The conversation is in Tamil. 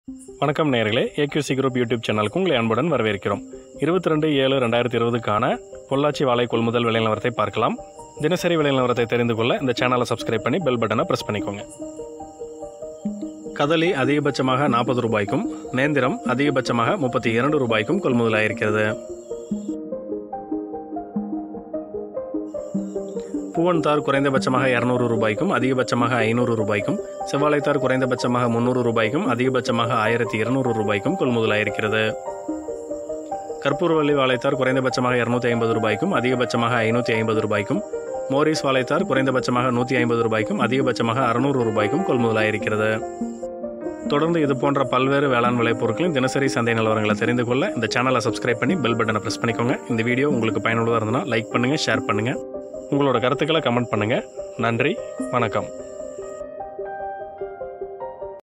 வணக்கம் நேயர்களே ஏக்யூசி குரூப் யூடியூப் சேனலுக்கு உங்களை அன்புடன் வரவேற்கிறோம் இருபத்தி ரெண்டு ஏழு ரெண்டாயிரத்தி இருபதுக்கான பொள்ளாச்சி வாழை கொள்முதல் விலை நிலவரத்தை பார்க்கலாம் தினசரி விலை நிலவரத்தை தெரிந்து கொள்ள இந்த சேனலை சப்ஸ்கிரைப் பண்ணி பெல் பட்டனை ப்ரெஸ் பண்ணிக்கோங்க கதலி அதிகபட்சமாக நாற்பது ரூபாய்க்கும் நேந்திரம் அதிகபட்சமாக முப்பத்தி இரண்டு ரூபாய்க்கும் கொள்முதலாயிருக்கிறது பூவன்தார் குறைந்தபட்சமாக இரநூறு ரூபாய்க்கும் அதிகபட்சமாக ஐநூறு ரூபாய்க்கும் செவ்வாழைத்தார் குறைந்தபட்சமாக முந்நூறு ரூபாய்க்கும் அதிகபட்சமாக ஆயிரத்தி இருநூறு ரூபாய்க்கும் கொள்முதலாயிருக்கிறது கற்பூரவள்ளி வாழைத்தார் குறைந்தபட்சமாக இரநூத்தி ஐம்பது ரூபாய்க்கும் அதிகபட்சமாக ஐநூற்றி ஐம்பது ரூபாய்க்கும் மோரிஸ் வாழைத்தார் குறைந்தபட்சமாக நூற்றி ஐம்பது ரூபாய்க்கும் அதிகபட்சமாக அறுநூறு ரூபாய்க்கும் கொள்முதலாயிருக்கிறது தொடர்ந்து இது போன்ற பல்வேறு வேளாண் விளைபொருட்களின் தினசரி சந்தை நிலவரங்களை தெரிந்து கொள்ள இந்த சேனலை சப்ஸ்கிரைப் பண்ணி பெல் பட்டனை ப்ரெஸ் பண்ணிக்கோங்க இந்த வீடியோ உங்களுக்கு பயனுள்ளதாக இருந்ததுன்னா லைக் பண்ணுங்கள் ஷேர் பண்ணுங்கள் உங்களோட கருத்துக்களை கமெண்ட் பண்ணுங்கள் நன்றி வணக்கம்